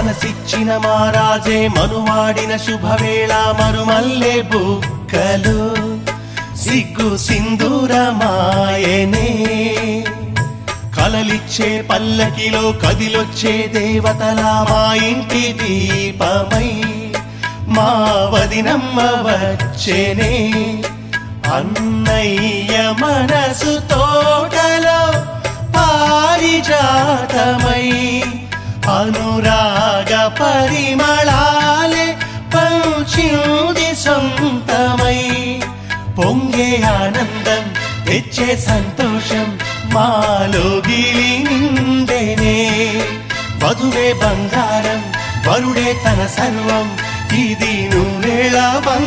మనసిచ్చిన మారాజే మనువాడిన శుభవేళ మరుమల్లే బుక్కలు సిగ్గు సింధూరమాయనే కలలిచ్చే పల్లకిలో కదిలొచ్చే దేవతలా మా ఇంటి దీపమై మా వదినమ్మ వచ్చేనే అన్నయ్య మనసు తోటలో పారిజాతమై అనురాగ పరిమళాలే పంచింది సొంతమై పొంగే ఆనందం తెచ్చే సంతోషం మాలోగిలి నిండేనే వధువే బంగారం వరుడే తన సర్వం ఇది నూనెళ బంగారం